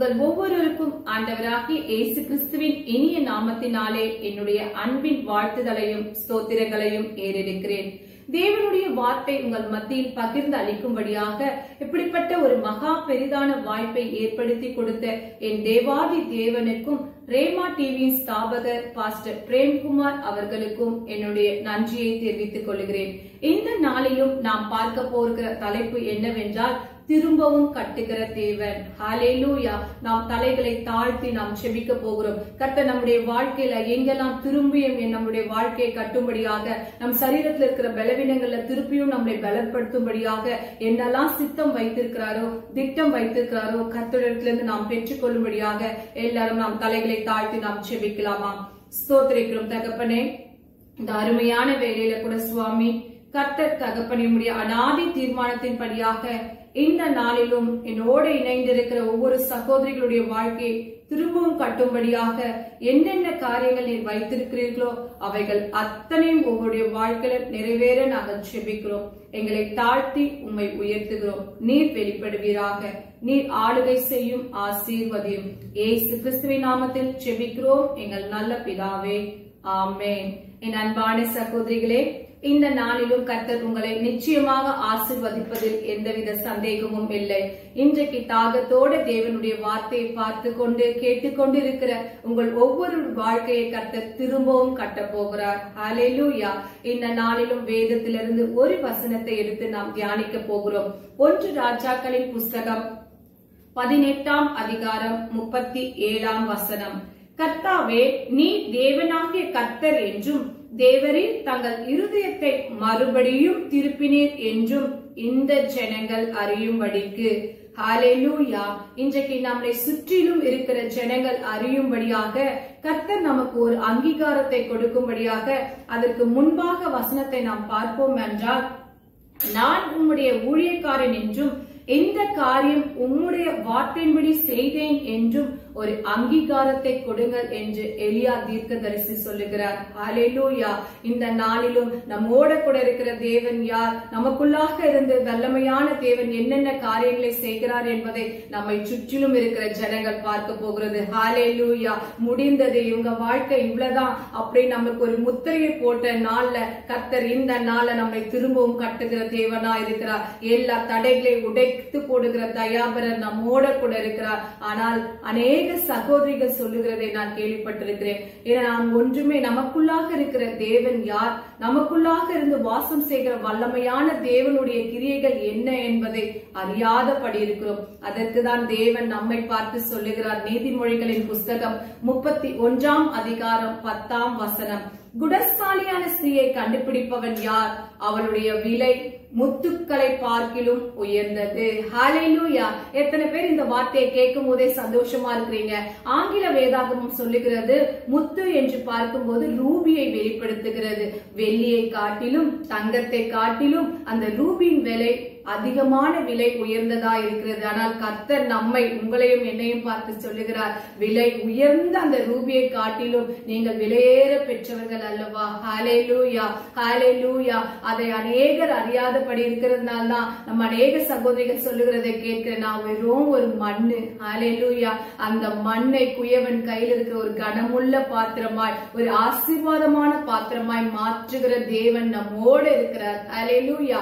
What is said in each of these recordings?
உங்கள் ஒவ்வொருவருக்கும் ஆண்டவராகிய இயேசு கிறிஸ்துவின் இனிய நாமத்தினாலே என்னுடைய அன்பின் வாழ்த்துதலையும் ஸ்தோத்திரங்களையும் ஏறெடுக்கிறேன் தேவனுடைய வார்த்தை உங்கள் மத்தியில் பகிர்ந்து அளிக்கும்படியாக இப்படிப்பட்ட ஒரு மகா பெரிதான வாய்ப்பை ஏற்படுத்தி கொடுத்த என் தேவாதி தேவனுக்கும் ரேமா டிவியின் ஸ்தாபகர் பாஸ்டர் பிரேம்குமார் அவர்களுக்கும் என்னுடைய நன்றியை தெரிவித்துக் கொள்கிறேன் இந்த நாளிலும் நாம் பார்க்க போகிற தலைப்பு என்னவென்றால் திரும்பவும் கட்டுகிற தேவன் ஹalleluya நாம் தலைகளை தாழ்த்தி நாம் செபிக்க போகிறோம் கர்த்தர் நம்முடைய வாழ்க்கையில எங்கெல்லாம் திரும்பியும் நம்முடைய வாழ்க்கையை கட்டும்படியாக நம் சரீரத்தில் இருக்கிற பலவீனங்கள்ல திருப்பியும் நம்மை பலப்படுத்தும்படியாக என்னெல்லாம் சித்தம் வைத்திருக்கிறாரோ திட்டம் வைத்திருக்கிறாரோ கர்த்தரிடத்திலிருந்து நாம் பெற்றுக்கொள்ளும்படியாக எல்லாரும் நாம் தலைகளை தாழ்த்தி நாம் செபிக்கலாமா ஸ்தோத்திரிக்கிறோம் தகப்பனே இந்த அருமையான வேலையில கூட சுவாமி கர்த்தர் தகப்பனியுடைய அனாதி தீர்மானத்தின்படியாக இந்த நாளிலும் என்னோடு இணைந்திருக்கிற ஒவ்வொரு சகோதரிகளுடைய வாழ்க்கையை திரும்பவும் கட்டும்படியாக என்னென்ன காரியங்கள் நீர் வைத்திருக்கிறீர்களோ அவைகள் அத்தனையும் உங்களுடைய வாழ்க்கையில நிறைவேற நாங்கள் செபிக்கிறோம் எங்களை தாழ்த்தி உம்மை உயர்த்துகிறோம் நீர் வெளிப்படுவீராக நீர் ஆளுகை செய்யும் ஆசீர்வதியும் ஏசு கிறிஸ்துவின் நாமத்தில் செபிக்கிறோம் எங்கள் நல்ல பிதாவே ஆமேன் என் அன்பான சகோதரிகளே இந்த நாளிலும் கர்த்தர் உங்களை நிச்சயமாக ஆசிர்வதிப்பதில் எந்தவித சந்தேகமும் இல்லை இன்றைக்கு தாகத்தோட தேவனுடைய வார்த்தையை பார்த்து கொண்டு கேட்டுக்கொண்டு இருக்கிற உங்கள் ஒவ்வொரு வாழ்க்கையை கர்த்தர் திரும்பவும் கட்ட போகிறார் அலையூயா இந்த நாளிலும் வேதத்திலிருந்து ஒரு வசனத்தை எடுத்து நாம் தியானிக்க போகிறோம் ஒன்று ராஜாக்களின் புஸ்தகம் பதினெட்டாம் அதிகாரம் முப்பத்தி ஏழாம் வசனம் கர்த்தாவே நீ தேவனாகிய கர்த்தர் என்றும் தேவரில் தங்கள் இருதயத்தை மறுபடியும் திருப்பினீர் என்றும் இந்த ஜனங்கள் அறியும்படிக்கு ஹalleluya இன்றைக்கு நம்மை சுற்றிலும் இருக்கிற ஜனங்கள் அறியும்படியாக கர்த்தர் நமக்கு ஒரு அங்கீகாரத்தை கொடுக்கும்படியாக அதற்கு முன்பாக வசனத்தை நாம் பார்ப்போம் என்றால் நான் உம்முடைய ஊழியக்காரன் என்றும் எந்த காரியம் உம்முடைய வார்த்தையின்படி செய்தேன் என்றும் ஒரு அங்கீகாரத்தை கொடுங்கள் என்று எலியா தீர்க்கதரிசி சொல்லுகிறார் அலேலூயா இந்த நாளிலும் நம்மோட கூட இருக்கிற தேவன் யார் நமக்குள்ளாக இருந்து வல்லமையான தேவன் என்னென்ன காரியங்களை செய்கிறார் என்பதை நம்மை சுற்றிலும் இருக்கிற ஜனங்கள் பார்க்க போகிறது ஹாலேலூயா முடிந்தது இவங்க வாழ்க்கை இவ்வளவுதான் அப்படி நமக்கு ஒரு முத்திரையை போட்ட நாள்ல கர்த்தர் இந்த நாள்ல நம்மை திரும்பவும் கட்டுகிற தேவனா இருக்கிறார் எல்லா தடைகளை உடைத்து போடுகிற தயாபரர் நம்மோட கூட இருக்கிறார் ஆனால் அநேக சகோதரிகள் சொல்லுகிறதை நான் கேள்விப்பட்டிருக்கிறேன் ஏன்னா நாம் ஒன்றுமே நமக்குள்ளாக இருக்கிற தேவன் யார் நமக்குள்ளாக இருந்து வாசம் செய்கிற வல்லமையான தேவனுடைய கிரியைகள் என்ன என்பதை அறியாதபடி இருக்கிறோம் அதற்கு தான் தேவன் நம்மை பார்த்து சொல்லுகிறார் நீதிமொழிகளின் புஸ்தகம் முப்பத்தி ஒன்றாம் அதிகாரம் பத்தாம் வசனம் குடசாலியான ஸ்திரீயை கண்டுபிடிப்பவன் யார் அவளுடைய விலை முத்துக்களை பார்க்கிலும் உயர்ந்தது ஹalleluya எத்தனை பேர் இந்த வார்த்தையை கேட்கும் போதே சந்தோஷமா இருக்கிறீங்க ஆங்கில வேதாகமம் சொல்லுகிறது முத்து என்று பார்க்கும்போது ரூபியை வெளிப்படுத்துகிறது வெள்ளியை காட்டிலும் தங்கத்தை காட்டிலும் அந்த ரூபியின் விலை அதிகமான விலை உயர்ந்ததா இருக்கிறது ஆனால் கர்த்தர் நம்மை உங்களையும் என்னையும் பார்த்து சொல்லுகிறார் விலை உயர்ந்த அந்த ரூபியை காட்டிலும் நீங்கள் விலையேற பெற்றவர்கள் அல்லவா ஹalleluya ஹalleluya அதை அநேகர் அறியாதபடி இருக்கிறதுனால தான் நம்ம அநேக சகோதரிகள் சொல்லுகிறதை கேட்கிறேன் நான் வெறும் ஒரு மண்ணு ஹalleluya அந்த மண்ணை குயவன் கையில் இருக்கிற ஒரு கனமுள்ள பாத்திரமாய் ஒரு ஆசீர்வாதமான பாத்திரமாய் மாற்றுகிற தேவன் நம்மோடு இருக்கிறார் ஹalleluya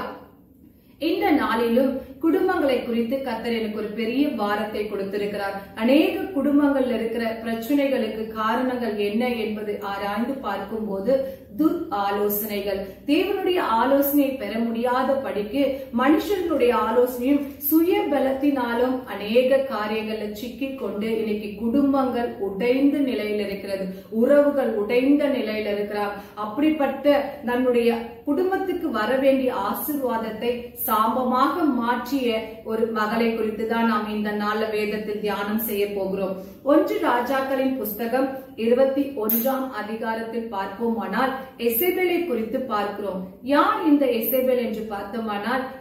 இந்த நாளிலும் குடும்பங்களை குறித்து கத்தர் எனக்கு ஒரு பெரிய பாரத்தை கொடுத்திருக்கிறார் அநேக குடும்பங்கள்ல இருக்கிற பிரச்சனைகளுக்கு காரணங்கள் என்ன என்பது ஆராய்ந்து பார்க்கும் போது துர் ஆலோசனைகள் தேவனுடைய ஆலோசனையை பெற முடியாத படிக்கு மனுஷனுடைய ஆலோசனையும் சுய பலத்தினாலும் அநேக காரியங்கள்ல சிக்கிக் கொண்டு இன்னைக்கு குடும்பங்கள் உடைந்த நிலையில் இருக்கிறது உறவுகள் உடைந்த நிலையில இருக்கிறார் அப்படிப்பட்ட நம்முடைய குடும்பத்துக்கு வர வேண்டிய ஆசிர்வாதத்தை சாபமாக மாற்றிய ஒரு மகளை குறித்து தான் நாம் இந்த நாள்ல வேதத்தில் தியானம் செய்ய போகிறோம் ஒன்று ராஜாக்களின் புஸ்தகம் இருபத்தி ஒன்றாம் அதிகாரத்தில் பார்ப்போமானால் எசேபேலை குறித்து பார்க்கிறோம் யார் இந்த எசேபேல் என்று பார்த்தோமானால்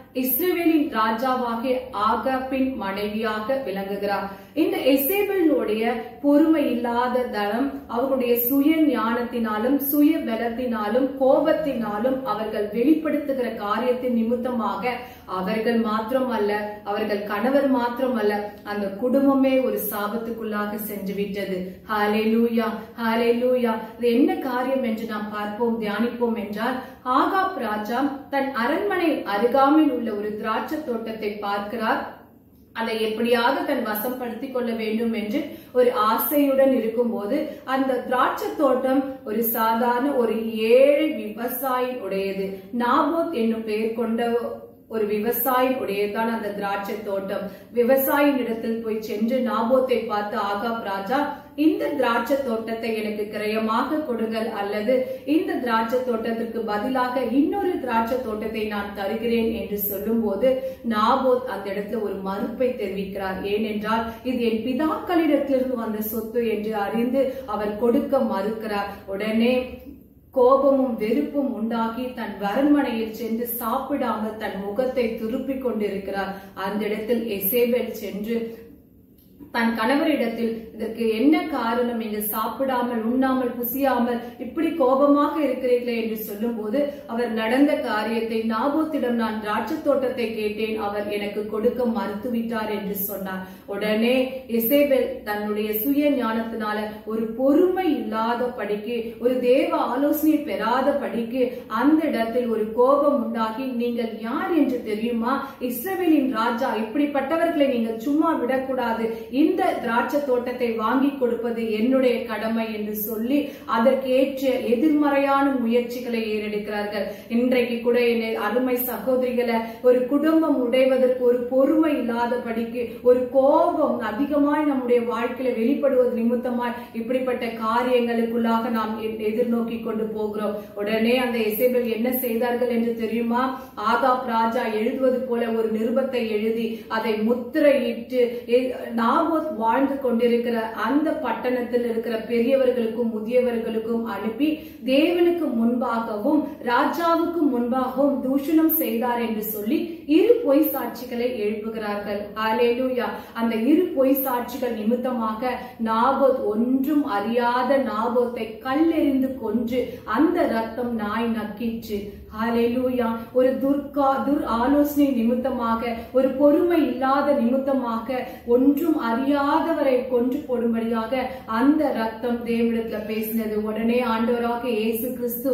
இஸ்ரேவேலின் ராஜாவாகிய ஆகாப்பின் மனைவியாக விளங்குகிறார் இந்த எசேபலுடைய பொறுமை இல்லாத தனம் அவர்களுடைய சுய ஞானத்தினாலும் சுய பலத்தினாலும் கோபத்தினாலும் அவர்கள் வெளிப்படுத்துகிற காரியத்தின் நிமித்தமாக அவர்கள் மாத்திரம் அல்ல அவர்கள் கணவர் மாத்திரம் அல்ல அந்த குடும்பமே ஒரு சாபத்துக்குள்ளாக சென்று விட்டது ஹாலே லூயா ஹாலே லூயா இது என்ன காரியம் என்று நாம் பார்ப்போம் தியானிப்போம் என்றால் ஆகாப் ராஜா தன் அரண்மனை அருகாமையில் உள்ள ஒரு திராட்சை தோட்டத்தை பார்க்கிறார் அதை எப்படியாவது தன் வசப்படுத்திக் கொள்ள வேண்டும் என்று ஒரு ஆசையுடன் இருக்கும்போது அந்த திராட்சை தோட்டம் ஒரு சாதாரண ஒரு ஏழை விவசாயி உடையது நாபோத் என்னும் பெயர் கொண்ட ஒரு விவசாயி உடையதான் அந்த திராட்சை தோட்டம் விவசாயின் இடத்தில் போய் சென்று நாபோத்தை பார்த்து ஆகாப் ராஜா இந்த திராட்சை தோட்டத்தை எனக்கு கிரயமாக கொடுங்கள் அல்லது இந்த திராட்சை தோட்டத்திற்கு பதிலாக இன்னொரு திராட்சை தோட்டத்தை நான் தருகிறேன் என்று சொல்லும்போது நாபோத் அந்த இடத்துல ஒரு மறுப்பை தெரிவிக்கிறார் ஏனென்றால் இது என் பிதாக்களிடத்திலிருந்து வந்த சொத்து என்று அறிந்து அவர் கொடுக்க மறுக்கிறார் உடனே கோபமும் வெறுப்பும் உண்டாகி தன் அரண்மனையில் சென்று சாப்பிடாமல் தன் முகத்தை திருப்பிக் கொண்டிருக்கிறார் அந்த இடத்தில் எசேபெல் சென்று தன் கணவரிடத்தில் இதற்கு என்ன காரணம் என்று சாப்பிடாமல் உண்ணாமல் புசியாமல் இப்படி கோபமாக இருக்கிறீர்களே என்று சொல்லும்போது அவர் நடந்த காரியத்தை நாபோத்திடம் நான் திராட்சை தோட்டத்தை கேட்டேன் அவர் எனக்கு கொடுக்க மறுத்துவிட்டார் என்று சொன்னார் உடனே எசேபெல் தன்னுடைய சுய ஞானத்தினால ஒரு பொறுமை இல்லாத படிக்கு ஒரு தேவ ஆலோசனை பெறாத படிக்கு அந்த இடத்தில் ஒரு கோபம் உண்டாகி நீங்கள் யார் என்று தெரியுமா இஸ்ரவேலின் ராஜா இப்படிப்பட்டவர்களை நீங்கள் சும்மா விடக்கூடாது இந்த திராட்சை தோட்டத்தை வாங்கி கொடுப்பது என்னுடைய கடமை என்று சொல்லி அதற்கு ஏற்ற எதிர்மறையான முயற்சிகளை ஏறெடுக்கிறார்கள் இன்றைக்கு கூட என்னை அருமை சகோதரிகளை ஒரு குடும்பம் உடைவதற்கு ஒரு பொறுமை இல்லாதபடிக்கு ஒரு கோபம் அதிகமாய் நம்முடைய வாழ்க்கையில வெளிப்படுவது நிமித்தமாய் இப்படிப்பட்ட காரியங்களுக்குள்ளாக நாம் எ- எதிர்நோக்கி கொண்டு போகிறோம் உடனே அந்த எசேபல் என்ன செய்தார்கள் என்று தெரியுமா ஆகாப் ராஜா எழுதுவது போல ஒரு நிருபத்தை எழுதி அதை முத்திரையிட்டு எ- நாபோத் வாழ்ந்து கொண்டிருக்கிற அந்த பட்டணத்தில் இருக்கிற பெரியவர்களுக்கும் முதியவர்களுக்கும் அனுப்பி தேவனுக்கு முன்பாகவும் ராஜாவுக்கு முன்பாகவும் தூஷணம் செய்தார் என்று சொல்லி இரு பொய் சாட்சிகளை எழுப்புகிறார்கள் ஹalleluya அந்த இரு பொய் சாட்சிகள் நிமித்தமாக நாபோத் ஒன்றும் அறியாத நாபோத்தை கல்லெறிந்து கொன்று அந்த ரத்தம் நாய் நக்கிற்று ஹalleluya ஒரு துர்கா துர் ஆலோசனை நிமித்தமாக ஒரு பொறுமை இல்லாத நிமித்தமாக ஒன்றும் அறியாதவரை கொன்று போடும்படியாக அந்த ரத்தம் தேவனிடத்துல பேசினது உடனே ஆண்டவராக இயேசு கிறிஸ்து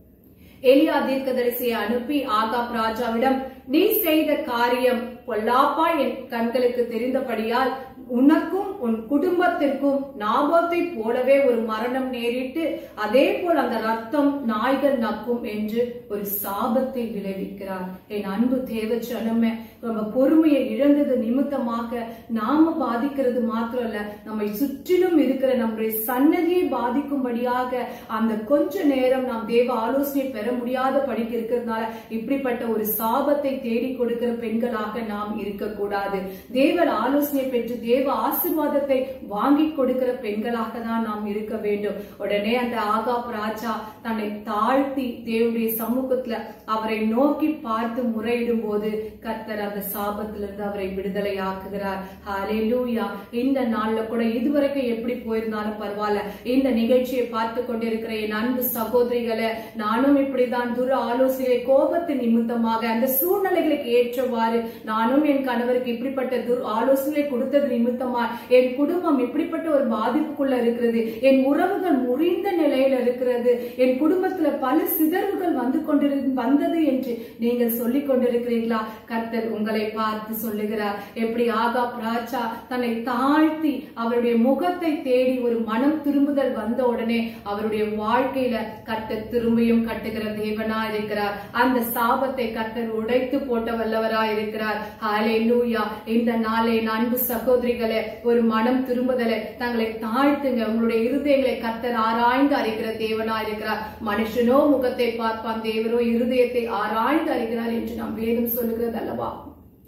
எலியா தீர்க்கதரிசியை அனுப்பி ஆகாப் ராஜாவிடம் நீ செய்த காரியம் பொல்லாப்பா என் கண்களுக்கு தெரிந்தபடியால் உனக்கும் உன் குடும்பத்திற்கும் நாபத்தை போலவே ஒரு மரணம் நேரிட்டு அதே போல் அந்த ரத்தம் நாய்கள் நக்கும் என்று ஒரு சாபத்தை விளைவிக்கிறார் என் அன்பு தேவ ஜனமே நம்ம பொறுமையை இழந்தது நிமித்தமாக நாம பாதிக்கிறது மாத்திரம் இல்ல நம்மை சுற்றிலும் இருக்கிற நம்முடைய சன்னதியை பாதிக்கும்படியாக அந்த கொஞ்ச நேரம் நாம் தேவ ஆலோசனை பெற முடியாத படிக்க இருக்கிறதுனால இப்படிப்பட்ட ஒரு சாபத்தை தேடி கொடுக்கிற பெண்களாக நாம் இருக்கக்கூடாது தேவன் ஆலோசனை பெற்று தேவ ஆசீர்வாதத்தை வாங்கி கொடுக்கிற பெண்களாக தான் நாம் இருக்க வேண்டும் உடனே அந்த ஆகாப் ராஜா தன்னை தாழ்த்தி தேவனுடைய சமூகத்துல அவரை நோக்கி பார்த்து முறையிடும் போது கர்த்தர் அந்த சாபத்திலிருந்து அவரை விடுதலை ஆக்குகிறார் ஹalleluya இந்த நாள்ல கூட இதுவரைக்கும் எப்படி போயிருந்தாலும் பரவாயில்ல இந்த நிகழ்ச்சியை பார்த்து கொண்டிருக்கிற என் அன்பு சகோதரிகளை நானும் இப்படிதான் துர ஆலோசனை கோபத்தின் நிமித்தமாக அந்த சூழ்நிலைகளுக்கு ஏற்றவாறு நானும் என் கணவருக்கு இப்படிப்பட்ட துர் ஆலோசனை கொடுத்தது நிமித்தமா என் குடும்பம் இப்படிப்பட்ட ஒரு பாதிப்புக்குள்ள இருக்கிறது என் உறவுகள் முறிந்த நிலையில இருக்கிறது என் குடும்பத்துல பல சிதறுகள் வந்து கொண்டிரு வந்தது என்று நீங்கள் சொல்லிக் கொண்டிருக்கிறீர்களா கர்த்தர் உங்களை பார்த்து சொல்லுகிறார் எப்படி ஆகாப் ராஜா தன்னை தாழ்த்தி அவருடைய முகத்தை தேடி ஒரு மனம் திரும்புதல் வந்த உடனே அவருடைய வாழ்க்கையில கர்த்தர் திரும்பியும் கட்டுகிற தேவனா இருக்கிறார் அந்த சாபத்தை கர்த்தர் உடைத்து போட்ட வல்லவரா இருக்கிறார் ஹalleluya இந்த நாளை என் அன்பு சகோதரிகளே ஒரு மனம் திரும்புதலை தங்களை தாழ்த்துங்க உங்களுடைய இருதயங்களை கர்த்தர் ஆராய்ந்து அறிகிற தேவனா இருக்கிறார் மனுஷனோ முகத்தை பார்ப்பான் தேவரோ இருதயத்தை ஆராய்ந்து அறிகிறார் என்று நாம் வேதம் சொல்லுகிறது அல்லவா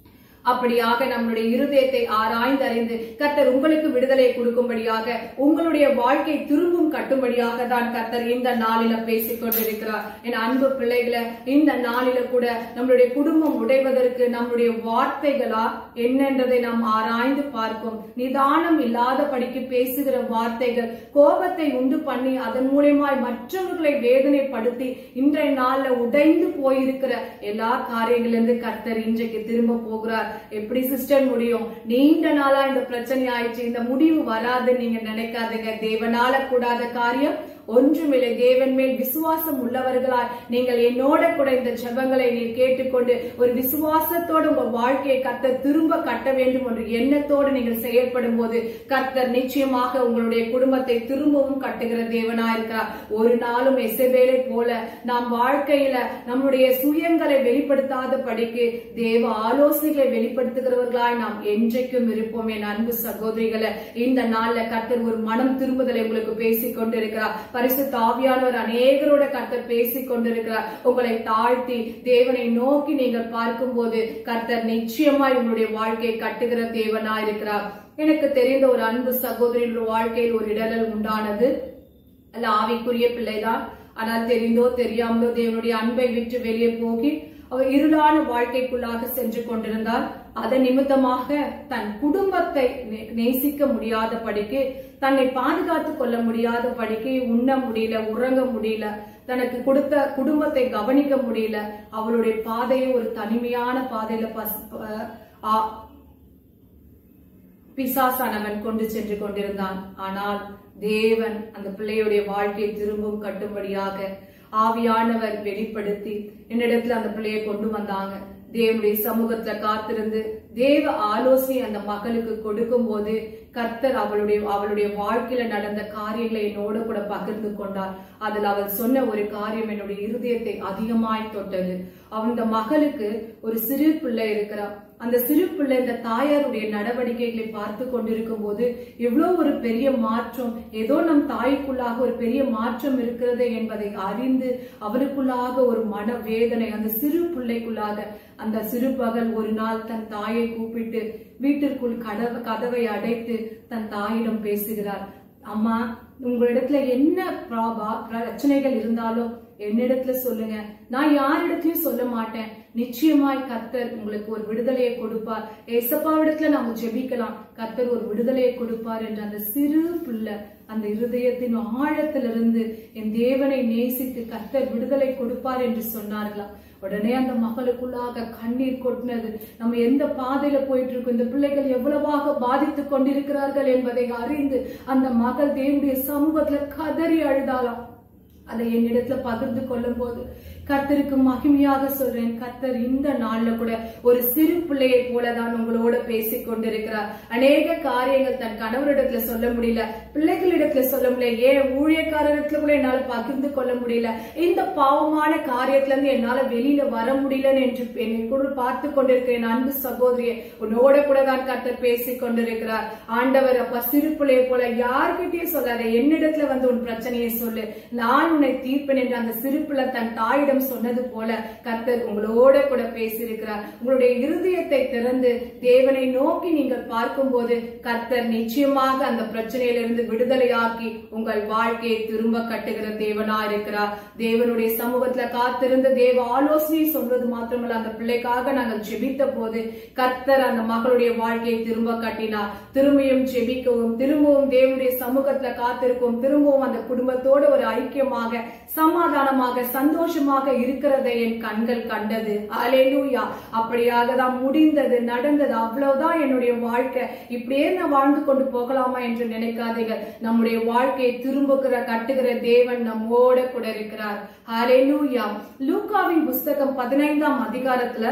அப்படியாக நம்முடைய இருதயத்தை ஆராய்ந்து அறிந்து கர்த்தர் உங்களுக்கு விடுதலை கொடுக்கும்படியாக உங்களுடைய வாழ்க்கை திரும்பும் கட்டும்படியாக தான் கர்த்தர் இந்த நாளில பேசிக் கொண்டிருக்கிறார் என் அன்பு பிள்ளைகளை இந்த நாளில கூட நம்மளுடைய குடும்பம் உடைவதற்கு நம்முடைய வார்த்தைகளா என்னன்றதை நாம் ஆராய்ந்து பார்க்கும் நிதானம் இல்லாத படிக்கு பேசுகிற வார்த்தைகள் கோபத்தை உண்டு பண்ணி அதன் மூலியமாய் மற்றவர்களை வேதனைப்படுத்தி இன்றைய நாள்ல உடைந்து போயிருக்கிற எல்லா காரியங்களிலிருந்து கர்த்தர் இன்றைக்கு திரும்ப போகிறார் எப்படி சிஸ்டர் முடியும் நீண்ட நாளா இந்த பிரச்சனை ஆயிடுச்சு இந்த முடிவு வராதுன்னு நீங்க நினைக்காதீங்க தேவனால கூடாத காரியம் ஒன்றுமில்லை தேவன் மேல் விசுவாசம் உள்ளவர்களாய் நீங்கள் என்னோட கூட இந்த ஜெபங்களை நீர் கேட்டுக்கொண்டு ஒரு விசுவாசத்தோடு உங்க வாழ்க்கையை கர்த்தர் திரும்ப கட்ட வேண்டும் என்ற எண்ணத்தோடு நீங்கள் செயல்படும் போது கர்த்தர் நிச்சயமாக உங்களுடைய குடும்பத்தை திரும்பவும் கட்டுகிற தேவனா இருக்கிறார் ஒரு நாளும் எசபேலை போல நாம் வாழ்க்கையில நம்முடைய சுயங்களை வெளிப்படுத்தாத படிக்கு தேவ ஆலோசனைகளை வெளிப்படுத்துகிறவர்களாய் நாம் என்றைக்கும் இருப்போம் என் அன்பு சகோதரிகளை இந்த நாள்ல கர்த்தர் ஒரு மனம் திரும்புதலை உங்களுக்கு பேசிக் கொண்டிருக்கிறார் பரிசுத்த ஆவியானவர் அநேகரோட கர்த்தர் பேசிக் கொண்டிருக்கிறார் உங்களை தாழ்த்தி தேவனை நோக்கி நீங்கள் பார்க்கும்போது கர்த்தர் நிச்சயமாய் உங்களுடைய வாழ்க்கையை கட்டுகிற தேவனா இருக்கிறார் எனக்கு தெரிந்த ஒரு அன்பு சகோதரியின் வாழ்க்கையில் ஒரு இடரல் உண்டானது அல்ல ஆவிக்குரிய பிள்ளைதான் ஆனால் தெரிந்தோ தெரியாமலோ தேவனுடைய அன்பை விட்டு வெளியே போகி அவர் இருளான வாழ்க்கைக்குள்ளாக சென்று கொண்டிருந்தார் அதன் நிமித்தமாக தன் குடும்பத்தை நே- நேசிக்க முடியாத படிக்கு தன்னை பாதுகாத்துக் கொள்ள முடியாத படிக்கு உண்ண முடியல உறங்க முடியல தனக்கு கொடுத்த குடும்பத்தை கவனிக்க முடியல அவளுடைய பாதையை ஒரு தனிமையான பாதையில பஸ்- அஹ் ஆ- பிசாசானவன் கொண்டு சென்று கொண்டிருந்தான் ஆனால் தேவன் அந்த பிள்ளையுடைய வாழ்க்கையை திரும்பவும் கட்டும்படியாக ஆவியானவர் வெளிப்படுத்தி என்னிடத்துல அந்த பிள்ளையை கொண்டு வந்தாங்க தேவனுடைய சமூகத்துல காத்திருந்து தேவ ஆலோசனை அந்த மகளுக்கு கொடுக்கும் போது கர்த்தர் அவளுடைய அவளுடைய வாழ்க்கையில நடந்த காரியங்களை என்னோட கூட பகிர்ந்து கொண்டார் அதில் அவள் சொன்ன ஒரு காரியம் என்னுடைய இருதயத்தை அதிகமாய் தொட்டது அந்த மகளுக்கு ஒரு சிறு பிள்ளை இருக்கிறார் அந்த சிறு பிள்ளை இந்த தாயாருடைய நடவடிக்கைகளை பார்த்து கொண்டிருக்கும் போது எவ்வளவு ஒரு பெரிய மாற்றம் ஏதோ நம் தாய்க்குள்ளாக ஒரு பெரிய மாற்றம் இருக்கிறது என்பதை அறிந்து அவளுக்குள்ளாக ஒரு மன வேதனை அந்த சிறு பிள்ளைக்குள்ளாக அந்த சிறு பகல் ஒரு நாள் தன் தாயை கூப்பிட்டு வீட்டிற்குள் கதவை கதவை அடைத்து தன் தாயிடம் பேசுகிறார் அம்மா உங்களிடத்துல என்ன ப்ராபா பிரச்சனைகள் இருந்தாலும் என்னிடத்துல சொல்லுங்க நான் யாரிடத்திலயும் சொல்ல மாட்டேன் நிச்சயமாய் கர்த்தர் உங்களுக்கு ஒரு விடுதலையை கொடுப்பார் ஏசப்பாவிடத்துல நாம ஜெபிக்கலாம் கர்த்தர் ஒரு விடுதலையை கொடுப்பார் என்ற அந்த சிறு பிள்ளை அந்த இருதயத்தின் ஆழத்திலிருந்து என் தேவனை நேசித்து கர்த்தர் விடுதலை கொடுப்பார் என்று சொன்னார்களாம் உடனே அந்த மகளுக்குள்ளாக கண்ணீர் கொட்டினது நம்ம எந்த பாதையில போயிட்டு இருக்கோம் இந்த பிள்ளைகள் எவ்வளவாக பாதித்துக் கொண்டிருக்கிறார்கள் என்பதை அறிந்து அந்த மகள் தேவனுடைய சமூகத்துல கதறி அழுதாளாம் அதை என்னிடத்துல பகிர்ந்து கொள்ளும் போது கர்த்தருக்கு மகிமையாக சொல்றேன் கர்த்தர் இந்த நாள்ல கூட ஒரு சிறு பிள்ளையை போலதான் உங்களோட பேசிக் கொண்டிருக்கிறார் அநேக காரியங்கள் தன் கணவரிடத்துல சொல்ல முடியல பிள்ளைகளிடத்துல சொல்ல முடியல ஏன் ஊழியக்காரரிடத்துல கூட என்னால பகிர்ந்து கொள்ள முடியல இந்த பாவமான காரியத்துல இருந்து என்னால வெளியில வர முடியல என்று என்னை கூட பார்த்து கொண்டிருக்கிறேன் அன்பு சகோதரியை உன்னோட கூட தான் கர்த்தர் பேசிக் கொண்டிருக்கிறார் ஆண்டவர் அப்பா சிறு பிள்ளையை போல யார்கிட்டயும் சொல்லாத என்னிடத்துல வந்து உன் பிரச்சனையை சொல்லு நான் உன்னை தீர்ப்பேன் என்று அந்த சிறு பிள்ளை தன் தாயிடம் சொன்னது போல கர்த்தர் உங்களோட கூட பேசியிருக்கிறார் உங்களுடைய இருதயத்தை திறந்து தேவனை நோக்கி நீங்கள் பார்க்கும்போது கர்த்தர் நிச்சயமாக அந்த பிரச்சனையிலிருந்து விடுதலையாக்கி உங்கள் வாழ்க்கையை திரும்ப கட்டுகிற தேவனா இருக்கிறார் தேவனுடைய சமூகத்துல காத்திருந்து தேவ ஆலோசனை சொல்வது மாத்திரமல்ல அந்த பிள்ளைக்காக நாங்கள் ஜெபித்த போது கர்த்தர் அந்த மகளுடைய வாழ்க்கையை திரும்ப கட்டினார் திரும்பியும் ஜெபிக்கவும் திரும்பவும் தேவனுடைய சமூகத்துல காத்திருக்கவும் திரும்பவும் அந்த குடும்பத்தோட ஒரு ஐக்கியமாக சமாதானமாக சந்தோஷமாக இருக்கிறதை என் கண்கள் கண்டது அலேலூயா அப்படியாக தான் முடிந்தது நடந்தது அவ்வளவுதான் என்னுடைய வாழ்க்கை இப்படியே நான் வாழ்ந்து கொண்டு போகலாமா என்று நினைக்காதீங்க நம்முடைய வாழ்க்கையை திரும்புகிற கட்டுகிற தேவன் நம்மோட கூட இருக்கிறார் அலேலூயா லூக்காவின் புஸ்தகம் பதினைந்தாம் அதிகாரத்துல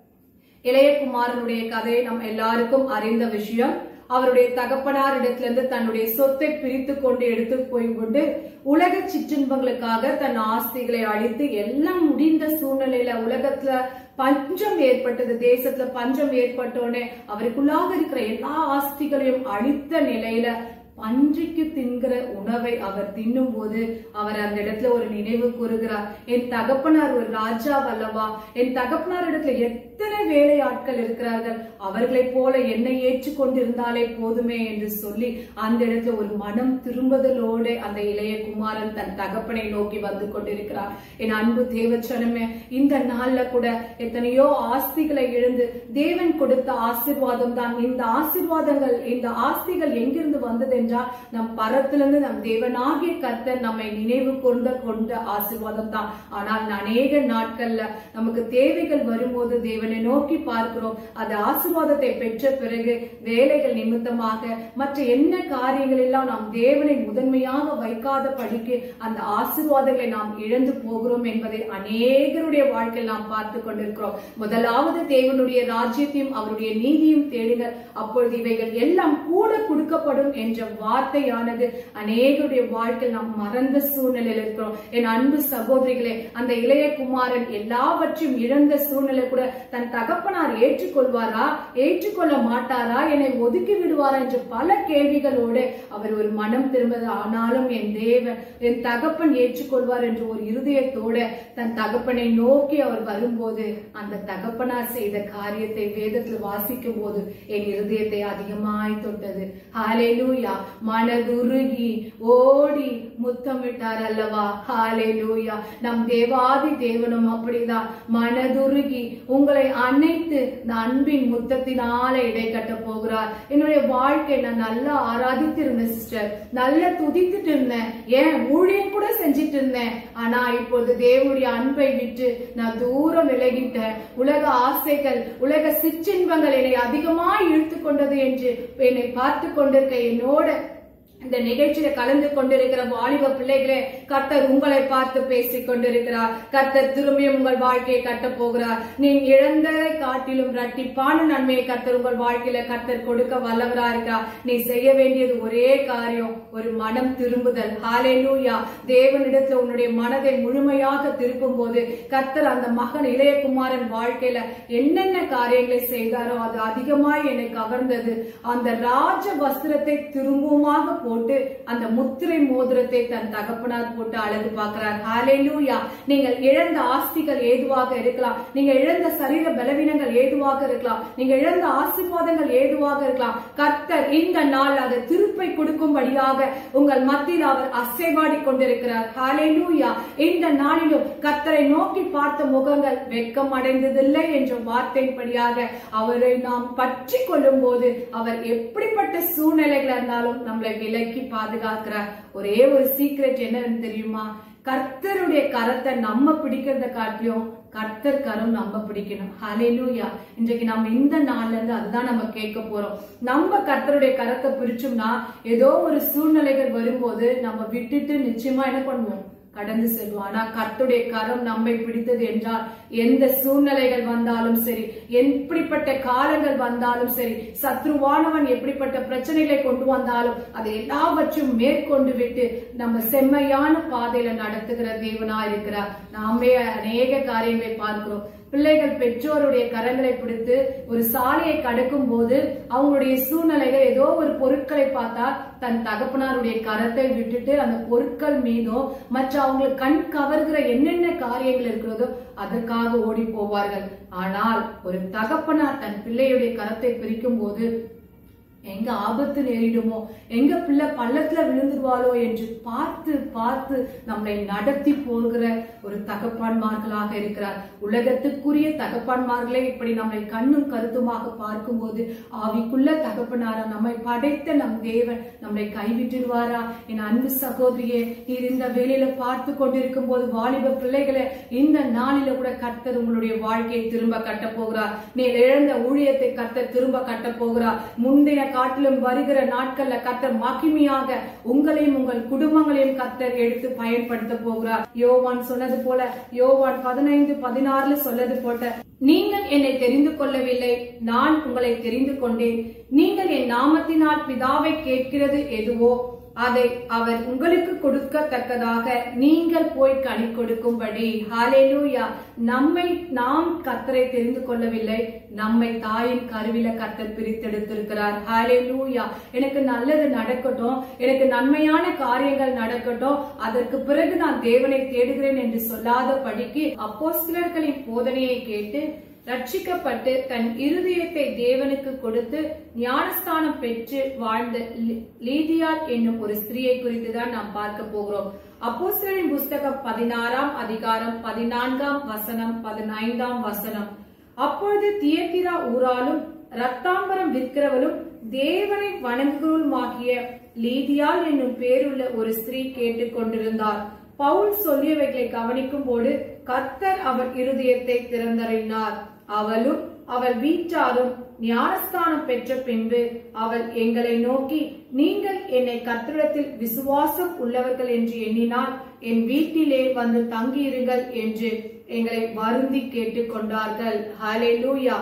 இளையகுமாரனுடைய கதை நம் எல்லாருக்கும் அறிந்த விஷயம் அவருடைய தகப்பனாரிடத்திலிருந்து தன்னுடைய சொத்தை பிரித்து கொண்டு எடுத்து போய் கொண்டு உலக சிற்றின்பங்களுக்காக தன் ஆஸ்திகளை அழித்து எல்லாம் முடிந்த சூழ்நிலையில உலகத்துல பஞ்சம் ஏற்பட்டது தேசத்துல பஞ்சம் ஏற்பட்டோடனே அவருக்குள்ளாக இருக்கிற எல்லா ஆஸ்திகளையும் அழித்த நிலையில பன்றிக்கு தின்கிற உணவை அவர் தின்னும் போது அவர் அந்த இடத்துல ஒரு நினைவு கூறுகிறார் என் தகப்பனார் ஒரு ராஜா வல்லவா என் தகப்பனார் இடத்துல எத்தனை வேலையாட்கள் இருக்கிறார்கள் அவர்களைப் போல என்னை ஏற்றுக்கொண்டிருந்தாலே போதுமே என்று சொல்லி அந்த இடத்துல ஒரு மனம் திரும்புதலோடு அந்த இளைய குமாரன் தன் தகப்பனை நோக்கி வந்து கொண்டிருக்கிறார் என் அன்பு தேவச்சனமே இந்த நாள்ல கூட எத்தனையோ ஆஸ்திகளை இழந்து தேவன் கொடுத்த ஆசிர்வாதம் தான் இந்த ஆசிர்வாதங்கள் இந்த ஆஸ்திகள் எங்கிருந்து வந்தது என்றால் நம் பரத்திலிருந்து நம் தேவனாகிய கர்த்தர் நம்மை நினைவு கொண்ட கொண்ட ஆசிர்வாதம் தான் ஆனால் அநேக நாட்கள்ல நமக்கு தேவைகள் வரும்போது தேவனை நோக்கி பார்க்கிறோம் அந்த ஆசிர்வாதத்தை பெற்ற பிறகு வேலைகள் நிமித்தமாக மற்ற என்ன காரியங்கள் எல்லாம் நாம் தேவனை முதன்மையாக வைக்காத படிக்கு அந்த ஆசிர்வாதங்களை நாம் இழந்து போகிறோம் என்பதை அநேகருடைய வாழ்க்கையில் நாம் பார்த்து கொண்டிருக்கிறோம் முதலாவது தேவனுடைய ராஜ்யத்தையும் அவருடைய நீதியும் தேடுங்கள் அப்பொழுது இவைகள் எல்லாம் கூட கொடுக்கப்படும் என்ற வார்த்தையானது அநேகருடைய வாழ்க்கையில் நாம் மறந்த சூழ்நிலையில் இருக்கிறோம் என் அன்பு சகோதரிகளே அந்த இளைய குமாரன் எல்லாவற்றையும் இழந்த சூழ்நிலை கூட தன் தகப்பனார் ஏற்றுக்கொள்வாரா ஏற்றுக்கொள்ள மாட்டாரா என்னை ஒதுக்கி விடுவாரா என்ற பல கேள்விகளோடு அவர் ஒரு மனம் திரும்பது ஆனாலும் என் தேவன் என் தகப்பன் ஏற்றுக்கொள்வார் என்ற ஒரு இருதயத்தோட தன் தகப்பனை நோக்கி அவர் வரும்போது அந்த தகப்பனார் செய்த காரியத்தை வேதத்தில் வாசிக்கும் போது என் இருதயத்தை அதிகமாய் தொட்டது ஹாலேலூயா மனதுருகி ஓடி முத்தமிட்டார் அல்லவா ஹாலேலூயா நம் தேவாதி தேவனும் அப்படிதான் மனதுருகி உங்களை அணைத்து இந்த அன்பின் முத்தத்தினால இடை கட்ட போகிறார் என்னுடைய வாழ்க்கை நான் நல்லா ஆராதித்து இருந்தேன் சிஸ்டர் நல்லா துதித்துட்டு இருந்தேன் ஏன் ஊழியம் கூட செஞ்சிட்டு இருந்தேன் ஆனா இப்பொழுது தேவனுடைய அன்பை விட்டு நான் தூரம் விலகிட்டேன் உலக ஆசைகள் உலக சிற்றின்பங்கள் என்னை அதிகமாய் இழுத்து கொண்டது என்று என்னை பார்த்து கொண்டிருக்க என்னோட இந்த நிகழ்ச்சியில கலந்து கொண்டிருக்கிற வாலிப பிள்ளைகளே கர்த்தர் உங்களை பார்த்து பேசிக் கொண்டிருக்கிறார் கர்த்தர் திரும்பியும் உங்கள் வாழ்க்கையை கட்ட போகிறார் நீ இழந்ததை காட்டிலும் இரட்டிப்பான நன்மையை கர்த்தர் உங்கள் வாழ்க்கையில கர்த்தர் கொடுக்க வல்லவரா இருக்கிறார் நீ செய்ய வேண்டியது ஒரே காரியம் ஒரு மனம் திரும்புதல் ஹாலேலூயா தேவனிடத்துல உன்னுடைய மனதை முழுமையாக திருப்பும் போது கர்த்தர் அந்த மகன் இளையகுமாரன் வாழ்க்கையில என்னென்ன காரியங்களை செய்தாரோ அது அதிகமாய் என்னை கவர்ந்தது அந்த ராஜ வஸ்திரத்தை திரும்பவுமாக போட்டு அந்த முத்திரை மோதிரத்தை தன் தகப்பனார் போட்டு அழகு பார்க்கிறார் ஹalleluya நீங்கள் இழந்த ஆஸ்திகள் ஏதுவாக இருக்கலாம் நீங்க இழந்த சரீர பலவீனங்கள் ஏதுவாக இருக்கலாம் நீங்க இழந்த ஆசீர்வாதங்கள் ஏதுவாக இருக்கலாம் கர்த்தர் இந்த நாள் அதை திருப்பை கொடுக்கும்படியாக உங்கள் மத்தியில் அவர் அசைவாடி கொண்டிருக்கிறார் ஹalleluya இந்த நாளிலும் கர்த்தரை நோக்கி பார்த்த முகங்கள் வெட்கம் அடைந்ததில்லை என்ற வார்த்தையின்படியாக அவரை நாம் பற்றி கொள்ளும் போது அவர் எப்படிப்பட்ட சூழ்நிலைகள் இருந்தாலும் நம்மளை விலக்கி பாதுகாக்கிறார் ஒரே ஒரு சீக்ரெட் என்னன்னு தெரியுமா கர்த்தருடைய கரத்தை நம்ம பிடிக்கிறத காட்டியும் கர்த்தர் கரம் நம்ம பிடிக்கணும் ஹalleluya இன்றைக்கு நம்ம இந்த நாள்ல இருந்து அதுதான் நம்ம கேட்க போறோம் நம்ம கர்த்தருடைய கரத்தை பிரிச்சோம்னா ஏதோ ஒரு சூழ்நிலைகள் வரும்போது நம்ம விட்டுட்டு நிச்சயமா என்ன பண்ணுவோம் கடந்து செல்வோம் ஆனா கர்த்துடைய கரம் நம்மை பிடித்தது என்றால் எந்த சூழ்நிலைகள் வந்தாலும் சரி எப்படிப்பட்ட காலங்கள் வந்தாலும் சரி சத்ருவானவன் எப்படிப்பட்ட பிரச்சனைகளை கொண்டு வந்தாலும் அதை எல்லாவற்றையும் மேற்கொண்டு விட்டு நம்ம செம்மையான பாதையில நடத்துகிற தேவனா இருக்கிறார் நாமே அநேக காரியங்களை பார்க்கிறோம் பிள்ளைகள் பெற்றோருடைய கரங்களை பிடித்து ஒரு சாலையை கடக்கும் போது அவங்களுடைய சூழ்நிலைகள் ஏதோ ஒரு பொருட்களை பார்த்தா தன் தகப்பனாருடைய கரத்தை விட்டுட்டு அந்த பொருட்கள் மீதோ மற்ற அவங்களுக்கு கண் கவர்கிற என்னென்ன காரியங்கள் இருக்கிறதோ அதற்காக ஓடி போவார்கள் ஆனால் ஒரு தகப்பனார் தன் பிள்ளையுடைய கரத்தை பிரிக்கும் போது எங்க ஆபத்து நேரிடுமோ எங்க பிள்ளை பள்ளத்துல விழுந்துருவாளோ என்று பார்த்து பார்த்து நம்மளை நடத்தி போகிற ஒரு தகப்பான்மார்களாக இருக்கிறார் உலகத்துக்குரிய தகப்பான்மார்களே இப்படி நம்மை கண்ணும் கருத்துமாக பார்க்கும்போது ஆவிக்குள்ள தகப்பனாரா நம்மை படைத்த நம் தேவன் நம்மளை கைவிட்டுடுவாரா என் அன்பு சகோதரியே நீர் இந்த வேலையில பார்த்து கொண்டிருக்கும் போது வாலிப பிள்ளைகளை இந்த நாளில கூட கர்த்தர் உங்களுடைய வாழ்க்கையை திரும்ப கட்ட போகிறார் நீர் இழந்த ஊழியத்தை கர்த்தர் திரும்ப கட்ட போகிறார் முந்தைய காட்டிலும் வருகிற நாட்கள்ல கர்த்தர் மகிமையாக உங்களையும் உங்கள் குடும்பங்களையும் கர்த்தர் எடுத்து பயன்படுத்த போகிறார் யோவான் சொன்னது போல யோவான் பதினைந்து பதினாறுல சொல்லது போட்ட நீங்கள் என்னை தெரிந்து கொள்ளவில்லை நான் உங்களை தெரிந்து கொண்டேன் நீங்கள் என் நாமத்தினால் பிதாவை கேட்கிறது எதுவோ அதை அவர் உங்களுக்கு கொடுக்கத்தக்கதாக நீங்கள் போய் கனி கொடுக்கும்படி ஹalleluya நம்மை நாம் கர்த்தரை தெரிந்து கொள்ளவில்லை நம்மை தாயின் கருவில கர்த்தர் பிரித்தெடுத்திருக்கிறார் ஹalleluya எனக்கு நல்லது நடக்கட்டும் எனக்கு நன்மையான காரியங்கள் நடக்கட்டும் அதற்கு பிறகு நான் தேவனை தேடுகிறேன் என்று சொல்லாத படிக்கு அப்போஸ்தலர்களின் போதனையை கேட்டு ரட்சிக்கப்பட்டு தன் இருதயத்தை தேவனுக்கு கொடுத்து ஞானஸ்தானம் பெற்று வாழ்ந்த லீ- லீதியாள் என்னும் ஒரு ஸ்திரியை குறித்து தான் நாம் பார்க்க போகிறோம் அப்போஸ்தலரின் புஸ்தகம் பதினாறாம் அதிகாரம் பதினான்காம் வசனம் பதினைந்தாம் வசனம் அப்பொழுது தியத்திரா ஊராலும் ரத்தாம்பரம் விற்கிறவளும் தேவனை வணங்குகிறவளுமாகிய லீதியாள் என்னும் பேருள்ள ஒரு ஸ்திரீ கேட்டுக் கொண்டிருந்தார் பவுல் சொல்லியவைகளை கவனிக்கும் போது கர்த்தர் அவர் இருதயத்தை திறந்தறினார் அவளும் அவள் வீட்டாரும் ஞானஸ்தானம் பெற்ற பின்பு அவள் எங்களை நோக்கி நீங்கள் என்னை கர்த்தரிடத்தில் விசுவாசம் உள்ளவர்கள் என்று எண்ணினால் என் வீட்டிலே வந்து தங்கியிருங்கள் என்று எங்களை வருந்தி கேட்டுக்கொண்டார்கள் ஹalleluya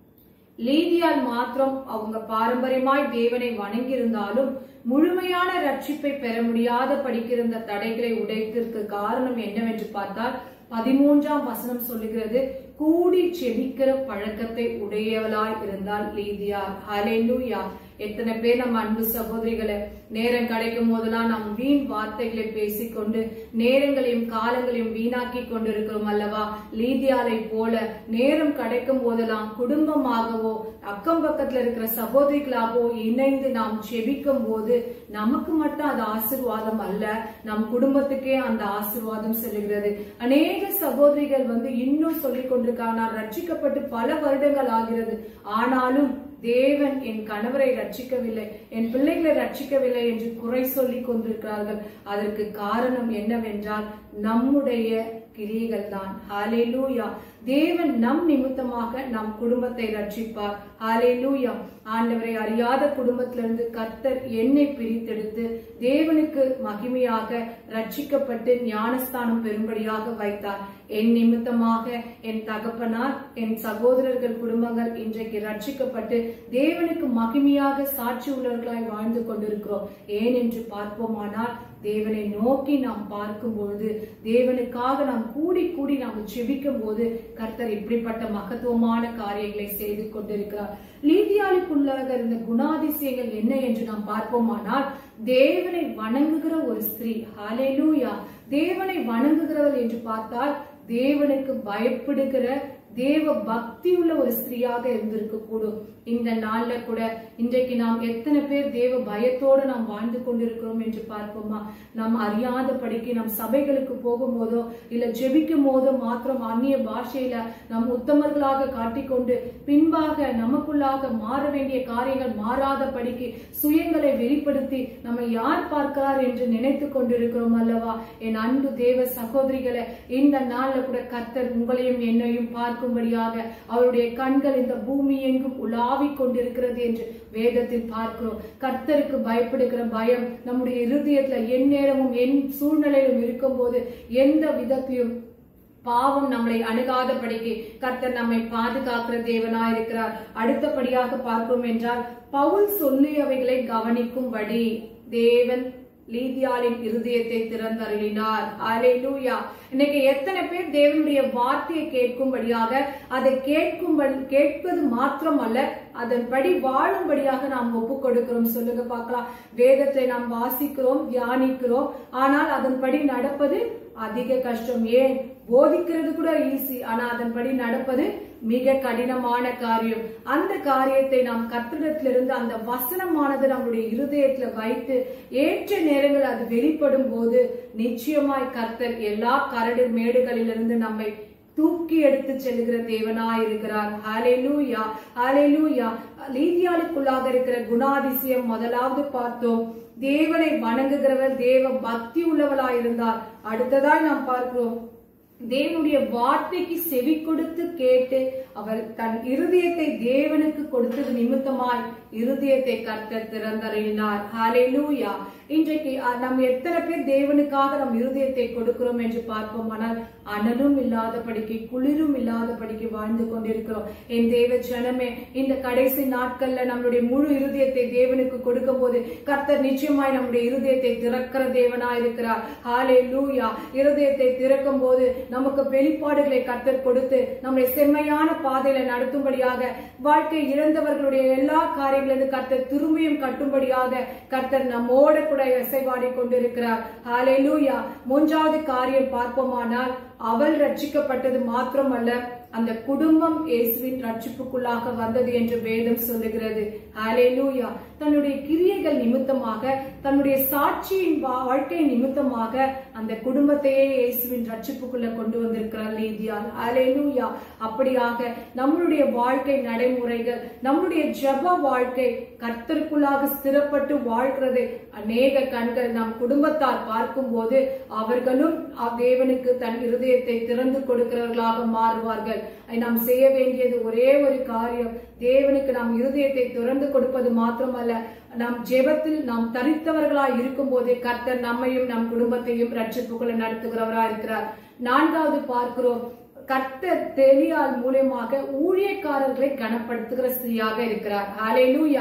லீதியால் மாத்திரம் அவங்க பாரம்பரியமாய் தேவனை வணங்கியிருந்தாலும் முழுமையான ரட்சிப்பை பெற முடியாத படிக்கிருந்த தடைகளை உடைத்ததற்கு காரணம் என்னவென்று பார்த்தால் பதிமூன்றாம் வசனம் சொல்லுகிறது கூடி செபிக்கிற பழக்கத்தை உடையவளாய் இருந்தால் லீதியார் ஹalleluya எத்தனை பேர் நம்ம அன்பு சகோதரிகளை நேரம் கிடைக்கும் போதெல்லாம் நாம் வீண் வார்த்தைகளை பேசிக்கொண்டு நேரங்களையும் காலங்களையும் வீணாக்கி கொண்டிருக்கிறோம் அல்லவா லீதியாலை போல நேரம் கிடைக்கும் போதெல்லாம் குடும்பமாகவோ அக்கம் பக்கத்துல இருக்கிற சகோதரிகளாகவோ இணைந்து நாம் செபிக்கும் போது நமக்கு மட்டும் அது ஆசிர்வாதம் அல்ல நம் குடும்பத்துக்கே அந்த ஆசிர்வாதம் செல்லுகிறது அநேக சகோதரிகள் வந்து இன்னும் சொல்லிக் கொண்டிருக்காங்க நான் ரட்சிக்கப்பட்டு பல வருடங்கள் ஆகிறது ஆனாலும் தேவன் என் கணவரை ரட்சிக்கவில்லை என் பிள்ளைகளை ரட்சிக்கவில்லை என்று குறை சொல்லிக் கொண்டிருக்கிறார்கள் அதற்கு காரணம் என்னவென்றால் நம்முடைய கிரியைகள் தான் ஹalleluya தேவன் நம் நிமித்தமாக நம் குடும்பத்தை ரட்சிப்பார் ஹalleluya ஆண்டவரை அறியாத குடும்பத்திலிருந்து கர்த்தர் என்னை பிரித்தெடுத்து தேவனுக்கு மகிமையாக ரட்சிக்கப்பட்டு ஞானஸ்தானம் பெறும்படியாக வைத்தார் என் நிமித்தமாக என் தகப்பனார் என் சகோதரர்கள் குடும்பங்கள் இன்றைக்கு ரட்சிக்கப்பட்டு தேவனுக்கு மகிமையாக சாட்சி உள்ளவர்களாய் வாழ்ந்து கொண்டிருக்கிறோம் ஏன் என்று பார்ப்போமானால் தேவனை நோக்கி நாம் பார்க்கும் பொழுது தேவனுக்காக நாம் கூடி கூடி நாம் செபிக்கும் போது கர்த்தர் இப்படிப்பட்ட மகத்துவமான காரியங்களை செய்து கொண்டிருக்கிறார் லீதியாளுக்குள்ளாக இருந்த குணாதிசயங்கள் என்ன என்று நாம் பார்ப்போமானால் தேவனை வணங்குகிற ஒரு ஸ்திரீ ஹalleluya தேவனை வணங்குகிறவள் என்று பார்த்தால் தேவனுக்கு பயப்படுகிற தேவ பக்தி உள்ள ஒரு ஸ்திரீயாக இருந்திருக்க கூடும் இந்த நாள்ல கூட இன்றைக்கு நாம் எத்தனை பேர் தேவ பயத்தோடு நாம் வாழ்ந்து கொண்டிருக்கிறோம் என்று பார்ப்போமா நாம் அறியாத படிக்கு நம் சபைகளுக்கு போகும்போதோ இல்ல ஜெபிக்கும் போதோ மாத்திரம் அந்நிய பாஷையில நம் உத்தமர்களாக காட்டிக்கொண்டு பின்பாக நமக்குள்ளாக மாற வேண்டிய காரியங்கள் மாறாத படிக்கு சுயங்களை வெளிப்படுத்தி நம்ம யார் பார்க்கிறார் என்று நினைத்து கொண்டிருக்கிறோம் அல்லவா என் அன்பு தேவ சகோதரிகளை இந்த நாள்ல கூட கர்த்தர் உங்களையும் என்னையும் பார்க்கும்படியாக அவருடைய கண்கள் இந்த பூமி எங்கும் உலாவிக் கொண்டிருக்கிறது என்று வேதத்தில் பார்க்கிறோம் கர்த்தருக்கு பயப்படுகிற பயம் நம்முடைய இருதயத்துல எந்நேரமும் என் சூழ்நிலையிலும் இருக்கும்போது எந்த விதத்திலும் பாவம் நம்மளை அணுகாதபடிக்கு கர்த்தர் நம்மை பாதுகாக்கிற தேவனாய் இருக்கிறார் அடுத்தபடியாக பார்க்கிறோம் என்றால் பவுல் சொல்லியவைகளை கவனிக்கும்படி தேவன் லீதியாளின் இருதயத்தை திறந்தருளினார் அலையூயா இன்னைக்கு எத்தனை பேர் தேவனுடைய வார்த்தையை கேட்கும்படியாக அதை கேட்கும்படி கேட்பது மாத்திரம் அல்ல அதன்படி வாழும்படியாக நாம் ஒப்பு கொடுக்கிறோம் சொல்லுங்க பார்க்கலாம் வேதத்தை நாம் வாசிக்கிறோம் தியானிக்கிறோம் ஆனால் அதன்படி நடப்பது அதிக கஷ்டம் ஏன் போதிக்கிறது கூட ஈஸி ஆனா அதன்படி நடப்பது மிக கடினமான காரியம் அந்த காரியத்தை நாம் கத்திடத்திலிருந்து அந்த வசனமானது நம்முடைய இருதயத்துல வைத்து ஏற்ற நேரங்கள் அது வெளிப்படும் போது நிச்சயமாய் கர்த்தர் எல்லா கரடு மேடுகளிலிருந்து நம்மை தூக்கி எடுத்து செல்லுகிற தேவனாய் இருக்கிறார் ஹalleluya ஹalleluya லீதியாளுக்குள்ளாக இருக்கிற குணாதிசயம் முதலாவது பார்த்தோம் தேவனை வணங்குகிறவர் தேவ பக்தி உள்ளவளாய் இருந்தார் அடுத்ததாய் நாம் பார்க்கிறோம் தேவனுடைய வார்த்தைக்கு செவி கொடுத்து கேட்டு அவள் தன் இருதயத்தை தேவனுக்கு கொடுத்தது நிமித்தமாய் இருதயத்தை கர்த்தர் திறந்தறினார் ஹalleluya இன்றைக்கு அஹ், நம்ம எத்தனை பேர் தேவனுக்காக நம் இருதயத்தை கொடுக்கிறோம் என்று பார்ப்போமானால் அனலும் இல்லாதபடிக்கு குளிரும் இல்லாதபடிக்கு வாழ்ந்து கொண்டிருக்கிறோம் என் தேவ ஜனமே இந்த கடைசி நாட்கள்ல நம்மளுடைய முழு இருதயத்தை தேவனுக்கு கொடுக்கும் போது கர்த்தர் நிச்சயமாய் நம்முடைய இருதயத்தை திறக்கிற தேவனாய் இருக்கிறார் ஹாலே லூயா இருதயத்தை திறக்கும் போது நமக்கு வெளிப்பாடுகளை கர்த்தர் கொடுத்து நம்முடைய செம்மையான பாதையில நடத்தும்படியாக வாழ்க்கை இழந்தவர்களுடைய எல்லா காரியங்களிலும் கர்த்தர் திரும்பியும் கட்டும்படியாக கர்த்தர் நம்மோட கூட இசைவாடி கொண்டிருக்கிறார் ஹாலே லூயா மூன்றாவது காரியம் பார்ப்போமானால் அவள் ரட்சிக்கப்பட்டது மாத்திரமல்ல அந்த குடும்பம் இயேசுவின் ரட்சிப்புக்குள்ளாக வந்தது என்று வேதம் சொல்லுகிறது ஹalleluya தன்னுடைய கிரியைகள் நிமித்தமாக தன்னுடைய சாட்சியின் வா- வாழ்க்கை நிமித்தமாக அந்த குடும்பத்தையே இயேசுவின் ரட்சிப்புக்குள்ள கொண்டு வந்திருக்கிறார் லீதியா ஹalleluya அப்படியாக நம்மளுடைய வாழ்க்கை நடைமுறைகள் நம்முடைய ஜெப வாழ்க்கை கர்த்தருக்குள்ளாக ஸ்திரப்பட்டு வாழ்கிறது அநேக கண்கள் நம் குடும்பத்தார் பார்க்கும்போது அவர்களும் அ- தேவனுக்கு தன் இருதயத்தை திறந்து கொடுக்கிறவர்களாக மாறுவார்கள் அதை நாம் செய்ய வேண்டியது ஒரே ஒரு காரியம் தேவனுக்கு நாம் இருதயத்தை திறந்து கொடுப்பது மாத்திரமல்ல நாம் ஜெபத்தில் நாம் தரித்தவர்களாய் இருக்கும் போதே கர்த்தர் நம்மையும் நம் குடும்பத்தையும் ரட்சிப்புக்குள்ள நடத்துகிறவராய் இருக்கிறார் நான்காவது பார்க்கிறோம் கர்த்தர் தெளியால் மூலியமாக ஊழியக்காரர்களை கனப்படுத்துகிற ஸ்திரியாக இருக்கிறார் ஹalleluya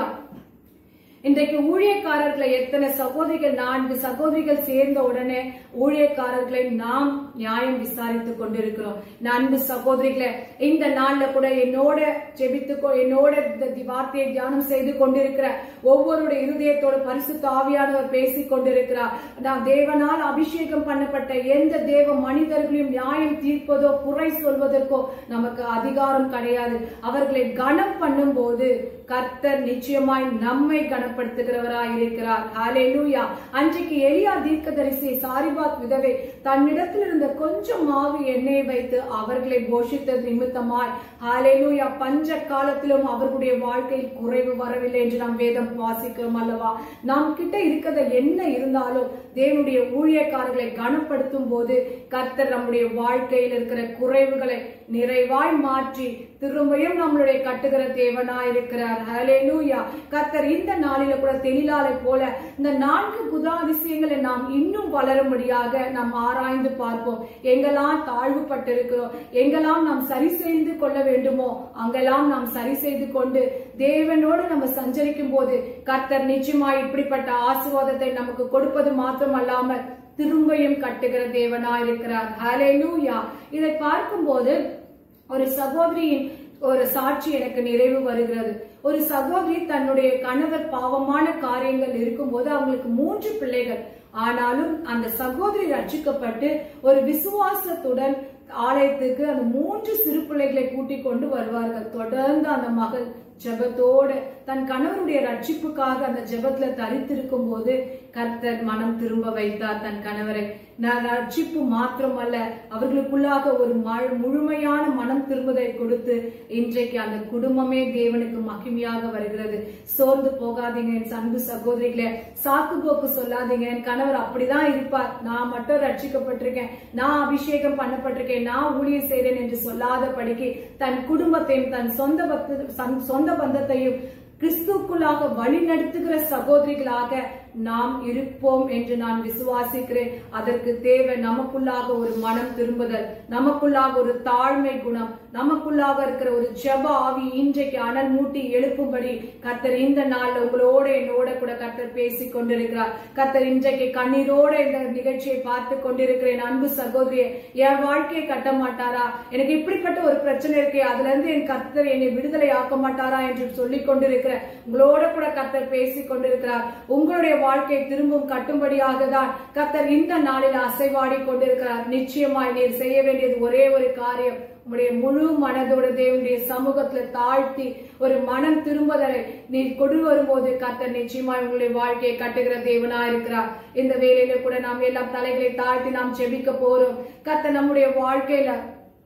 இன்றைக்கு ஊழியக்காரர்களை எத்தனை சகோதரிகள் நான்கு சகோதரிகள் சேர்ந்த உடனே ஊழியக்காரர்களை நாம் நியாயம் விசாரித்துக் கொண்டிருக்கிறோம் நான்கு சகோதரிகளை இந்த நாள்ல கூட என்னோட ஜெபித்து கொ- என்னோட இந்த தி- வார்த்தையை தியானம் செய்து கொண்டிருக்கிற ஒவ்வொருடைய இருதயத்தோட பரிசுத்த ஆவியானவர் பேசிக் கொண்டிருக்கிறார் நாம் தேவனால் அபிஷேகம் பண்ணப்பட்ட எந்த தேவ மனிதர்களையும் நியாயம் தீர்ப்பதோ குறை சொல்வதற்கோ நமக்கு அதிகாரம் கிடையாது அவர்களை கனம் பண்ணும்போது கர்த்தர் நிச்சயமாய் நம்மை கனப்படுத்துகிறவராய் இருக்கிறார் ஹalleluya அன்றைக்கு எலியா தீர்க்கதரிசி சாரிபாத் விதவை தன்னிடத்தில் இருந்த கொஞ்சம் மாவு எண்ணெயை வைத்து அவர்களை போஷித்தது நிமித்தமாய் ஹalleluya பஞ்ச காலத்திலும் அவர்களுடைய வாழ்க்கையில் குறைவு வரவில்லை என்று நாம் வேதம் வாசிக்கிறோம் அல்லவா நாம் கிட்ட இருக்கிறத என்ன இருந்தாலும் தேவனுடைய ஊழியக்காரர்களை கனப்படுத்தும் போது கர்த்தர் நம்முடைய வாழ்க்கையில் இருக்கிற குறைவுகளை நிறைவாய் மாற்றி திரும்பியும் நம்மளுடைய கட்டுகிற தேவனாய் இருக்கிறார் ஹalleluya கர்த்தர் இந்த நாளில கூட தெளிலாலை போல இந்த நான்கு குதாதிசயங்களை நாம் இன்னும் வளரும்படியாக நாம் ஆராய்ந்து பார்ப்போம் எங்கெல்லாம் தாழ்வுபட்டிருக்கிறோம் எங்கெல்லாம் நாம் சரி செய்து கொள்ள வேண்டுமோ அங்கெல்லாம் நாம் சரி செய்து கொண்டு தேவனோடு நம்ம சஞ்சரிக்கும் போது கர்த்தர் நிச்சயமாய் இப்படிப்பட்ட ஆசீர்வாதத்தை நமக்கு கொடுப்பது மாத்திரமல்லாமல் திரும்பியும் கட்டுகிற தேவனாய் இருக்கிறார் ஹalleluya இதை பார்க்கும்போது ஒரு சகோதரியின் ஒரு சாட்சி எனக்கு நிறைவு வருகிறது ஒரு சகோதரி தன்னுடைய கணவர் பாவமான காரியங்கள் இருக்கும்போது அவங்களுக்கு மூன்று பிள்ளைகள் ஆனாலும் அந்த சகோதரி ரட்சிக்கப்பட்டு ஒரு விசுவாசத்துடன் ஆலயத்துக்கு அந்த மூன்று சிறு பிள்ளைகளை கூட்டிக் கொண்டு வருவார்கள் தொடர்ந்து அந்த மகள் ஜெபத்தோடு தன் கணவருடைய ரட்சிப்புக்காக அந்த ஜெபத்துல தரித்திருக்கும் போது கர்த்தர் மனம் திரும்ப வைத்தார் தன் கணவரை நான் ரட்சிப்பு மாத்திரமல்ல அவர்களுக்குள்ளாக ஒரு ம- முழுமையான மனம் திரும்புதை கொடுத்து இன்றைக்கு அந்த குடும்பமே தேவனுக்கு மகிமையாக வருகிறது சோர்ந்து போகாதீங்க என் அன்பு சகோதரிகளே சாக்கு போக்கு சொல்லாதீங்க என் கணவர் அப்படிதான் இருப்பார் நான் மட்டும் ரட்சிக்கப்பட்டிருக்கேன் நான் அபிஷேகம் பண்ணப்பட்டிருக்கேன் நான் ஊழியம் செய்றேன் என்று சொல்லாதபடிக்கு தன் குடும்பத்தையும் தன் சொந்த பக்த- சன்- சொந்த பந்தத்தையும் கிறிஸ்துக்குள்ளாக வழி நடத்துகிற சகோதரிகளாக நாம் இருப்போம் என்று நான் விசுவாசிக்கிறேன் அதற்கு தேவை நமக்குள்ளாக ஒரு மனம் திரும்புதல் நமக்குள்ளாக ஒரு தாழ்மை குணம் நமக்குள்ளாக இருக்கிற ஒரு ஜெப ஆவி இன்றைக்கு அனல் மூட்டி எழுப்பும்படி கர்த்தர் இந்த நாள்ல உங்களோட என்னோட கூட கர்த்தர் பேசிக் கொண்டிருக்கிறார் கர்த்தர் இன்றைக்கு கண்ணீரோட இந்த நிகழ்ச்சியை பார்த்து கொண்டிருக்கிறேன் அன்பு சகோதரியே என் வாழ்க்கையை கட்ட மாட்டாரா எனக்கு இப்படிப்பட்ட ஒரு பிரச்சனை இருக்கே அதுல இருந்து என் கர்த்தர் என்னை விடுதலை ஆக்க மாட்டாரா என்று சொல்லிக் கொண்டிருக்கிற உங்களோட கூட கர்த்தர் பேசிக் கொண்டிருக்கிறார் உங்களுடைய வாழ்க்கை திரும்பும் கட்டும்படியாக தான் கர்த்தர் இந்த நாளில் அசைவாடி கொண்டிருக்கிறார் நிச்சயமாய் நீர் செய்ய வேண்டியது ஒரே ஒரு காரியம் உங்களுடைய முழு மனதோட தேவனுடைய சமூகத்துல தாழ்த்தி ஒரு மனம் திரும்புதலை நீ கொண்டு வரும்போது கர்த்தர் நிச்சயமாய் உங்களுடைய வாழ்க்கையை கட்டுகிற தேவனா இருக்கிறார் இந்த வேலையில கூட நாம் எல்லாம் தலைகளை தாழ்த்தி நாம் ஜெபிக்க போறோம் கர்த்தர் நம்முடைய வாழ்க்கையில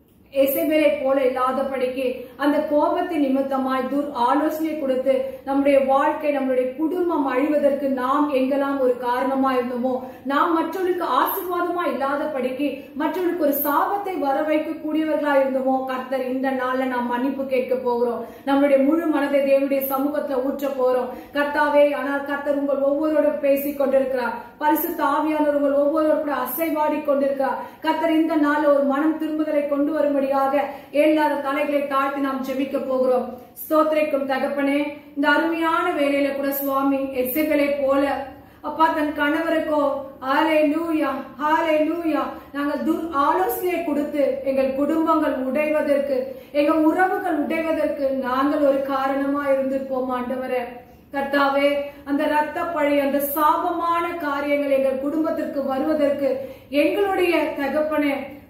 எசபேலை போல இல்லாதபடிக்கு அந்த கோபத்தின் நிமித்தமாய் துர் ஆலோசனை கொடுத்து நம்முடைய வாழ்க்கை நம்மளுடைய குடும்பம் அழிவதற்கு நாம் எங்கெல்லாம் ஒரு காரணமா இருந்தோமோ நாம் மற்றவர்களுக்கு ஆசீர்வாதமா இல்லாதபடிக்கு மற்றவர்களுக்கு ஒரு சாபத்தை வர வைக்க கூடியவர்களா இருந்தோமோ கர்த்தர் இந்த நாள்ல நாம் மன்னிப்பு கேட்க போகிறோம் நம்மளுடைய முழு மனதை தேவனுடைய சமூகத்துல ஊற்ற போறோம் கர்த்தாவே ஆனால் கர்த்தர் உங்கள் ஒவ்வொருவரோட பேசிக் கொண்டிருக்கிறார் பரிசுத்த ஆவியானவர் உங்கள் ஒவ்வொருவரோட கூட அசைவாடி கொண்டிருக்கிறார் கர்த்தர் இந்த நாள்ல ஒரு மனம் திரும்புதலை கொண்டு வரும்படியாக இல்லாத தலைகளை தாழ்த்தி நாம் ஜெபிக்க போகிறோம் ஸ்தோத்திரிக்கும் தகப்பனே இந்த அருமையான வேலையில கூட சுவாமி எசைகளை போல அப்பா தன் கணவருக்கோ ஹாலே லூயா ஹாலே லூயா நாங்கள் துர் ஆலோசனையை கொடுத்து எங்கள் குடும்பங்கள் உடைவதற்கு எங்கள் உறவுகள் உடைவதற்கு நாங்கள் ஒரு காரணமா இருந்திருப்போம் ஆண்டவரே கர்த்தாவே அந்த ரத்த பழி அந்த சாபமான காரியங்கள் எங்கள் குடும்பத்திற்கு வருவதற்கு எங்களுடைய தகப்பனே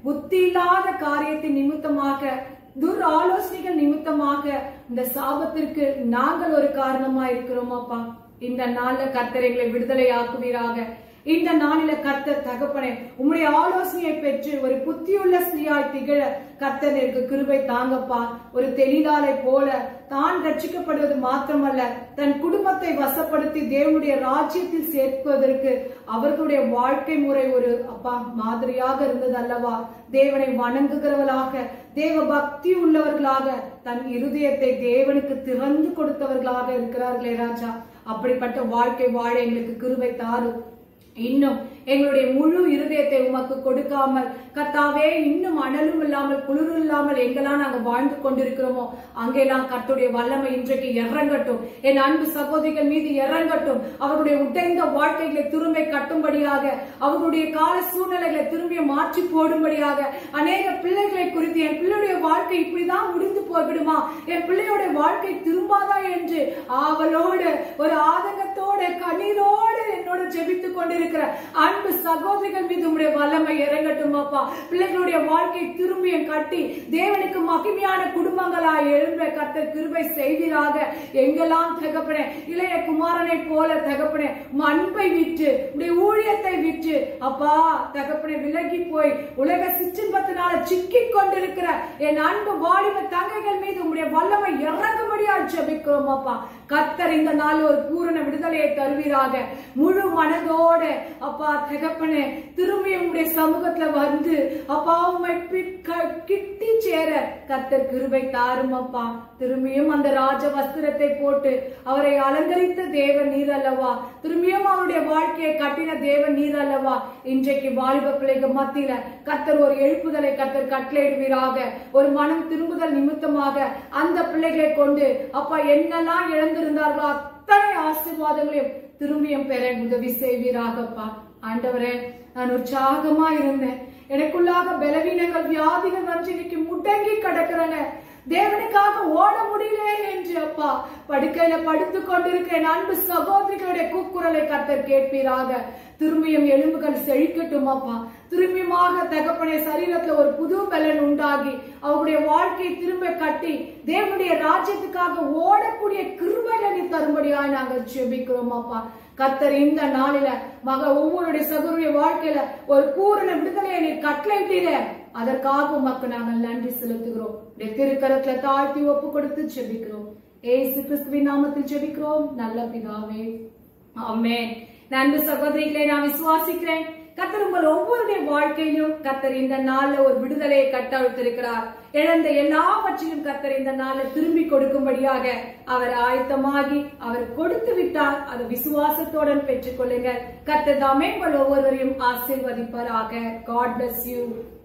புத்தி இல்லாத காரியத்தின் நிமித்தமாக துர் ஆலோசனைகள் நிமித்தமாக இந்த சாபத்திற்கு நாங்கள் ஒரு காரணமா இருக்கிறோம் அப்பா இந்த நாள்ல கர்த்தர் எங்களை விடுதலை ஆக்குவீராக இந்த நாளில கர்த்தர் தகப்பனே உம்முடைய ஆலோசனையை பெற்று ஒரு புத்தியுள்ள ஸ்திரியாய் திகழ கர்த்தர் எனக்கு கிருபை தாங்கப்பா ஒரு தெளிதாலை போல தான் ரட்சிக்கப்படுவது மாத்திரமல்ல தன் குடும்பத்தை வசப்படுத்தி தேவனுடைய ராஜ்யத்தில் சேர்ப்பதற்கு அவர்களுடைய வாழ்க்கை முறை ஒரு அப்பா மாதிரியாக இருந்தது அல்லவா தேவனை வணங்குகிறவர்களாக தேவ பக்தி உள்ளவர்களாக தன் இருதயத்தை தேவனுக்கு திறந்து கொடுத்தவர்களாக இருக்கிறார்களே ராஜா அப்படிப்பட்ட வாழ்க்கை வாழ எங்களுக்கு கிருபை தாரும் இன்னும் எங்களுடைய முழு இருதயத்தை உமக்கு கொடுக்காமல் கர்த்தாவே இன்னும் அனலும் இல்லாமல் குளிரும் இல்லாமல் எங்கெல்லாம் நாங்க வாழ்ந்து கொண்டிருக்கிறோமோ அங்கெல்லாம் கர்த்தருடைய வல்லமை இன்றைக்கு இறங்கட்டும் என் அன்பு சகோதரிகள் மீது இறங்கட்டும் அவருடைய உடைந்த வாழ்க்கைகளை திரும்ப கட்டும்படியாக அவர்களுடைய கால சூழ்நிலைகளை திரும்பி மாற்றி போடும்படியாக அநேக பிள்ளைகளை குறித்து என் பிள்ளையுடைய வாழ்க்கை இப்படிதான் முடிந்து போய்விடுமா என் பிள்ளையோட வாழ்க்கை திரும்பாதா என்று ஆவலோடு ஒரு ஆதங்கத்தோடு கண்ணீரோடு என்னோட ஜெபித்துக் கொண்டிருக்கிற அன்பு சகோதரிகள் மீது உடைய வல்லமை இறங்கட்டும் அப்பா பிள்ளைகளுடைய வாழ்க்கை திரும்பியும் கட்டி தேவனுக்கு மகிமையான குடும்பங்களாய் எழும்ப கர்த்தர் கிருபை செய்வீராக எங்கெல்லாம் தகப்பனே இளைய குமாரனை போல தகப்பனே உம் அன்பை விற்று உடைய ஊழியத்தை விற்று அப்பா தகப்பனே விலகி போய் உலக சிற்றின்பத்தினால சிக்கிக் கொண்டிருக்கிற என் அன்பு வாலிப தங்கைகள் மீது உடைய வல்லமை இறங்கும்படியா ஜெபிக்கிறோம் அப்பா கர்த்தர் இந்த நாள் ஒரு பூரண விடுதலையை தருவீராக முழு மனதோட அப்பா தகப்பனே திரும்பி உங்களுடைய சமூகத்துல வந்து அப்பா உம்மை பிட்- க- கிட்டி சேர கர்த்தர் கிருபை தாரும் அப்பா திரும்பியும் அந்த ராஜ வஸ்திரத்தை போட்டு அவரை அலங்கரித்த தேவன் நீர் அல்லவா திரும்பியும் அவருடைய வாழ்க்கையை கட்டின தேவன் நீர் அல்லவா இன்றைக்கு வாலிப பிள்ளைகள் மத்தியில கர்த்தர் ஒரு எழுப்புதலை கர்த்தர் கட்டளையிடுவீராக ஒரு மனம் திரும்புதல் நிமித்தமாக அந்த பிள்ளைகளை கொண்டு அப்பா என்னெல்லாம் இழந்திருந்தார்களோ அத்தனை ஆசீர்வாதங்களையும் திரும்பியும் பெற உதவி செய்வீராகப்பா ஆண்டவரே நான் உற்சாகமா இருந்தேன் எனக்குள்ளாக பலவீனங்கள் வியாதிகள் வந்து இன்னைக்கு முடங்கி கிடக்குறேங்க தேவனுக்காக ஓட முடியல என்று அப்பா படுக்கையில படுத்துக் கொண்டிருக்கிற என் அன்பு சகோதரிகளுடைய கூக்குரலை கர்த்தர் கேட்பீராக திரும்பியும் எலும்புகள் செழிக்கட்டும் அப்பா திரும்பியுமாக தகப்பனே சரீரத்துல ஒரு புது பலன் உண்டாகி அவருடைய வாழ்க்கையை திரும்ப கட்டி தேவனுடைய ராஜ்யத்துக்காக ஓடக்கூடிய கிருபைகளை நீ தரும்படியாய் நாங்கள் ஜெபிக்கிறோம் அப்பா கர்த்தர் இந்த நாளில மக ஒவ்வொருடைய சகோதரிய வாழ்க்கையில ஒரு பூரண விடுதலையை நீ கட்டளையிட்டீர அதற்காக உமக்கு நாங்கள் நன்றி செலுத்துகிறோம் உடைய திருக்கரத்துல தாழ்த்தி ஒப்பு கொடுத்து ஜெபிக்கிறோம் ஏசு கிறிஸ்துவின் நாமத்தில் ஜெபிக்கிறோம் நல்ல பிதாவே ஆமென் நன்றி சகோதரிகளை நான் விசுவாசிக்கிறேன் கத்தர் உங்கள் ஒவ்வொருடைய வாழ்க்கையிலும் கத்தர் இந்த நாள்ல ஒரு விடுதலையை கட்டவிழ்த்திருக்கிறார் இழந்த எல்லாவற்றையும் கத்தர் இந்த நாள்ல திரும்பி கொடுக்கும்படியாக அவர் ஆயத்தமாகி அவர் கொடுத்து விட்டால் அதை விசுவாசத்துடன் பெற்றுக்கொள்ளுங்கள் கத்தர் தாமே உங்கள் ஒவ்வொருவரையும் ஆசீர்வதிப்பாராக காட் bless you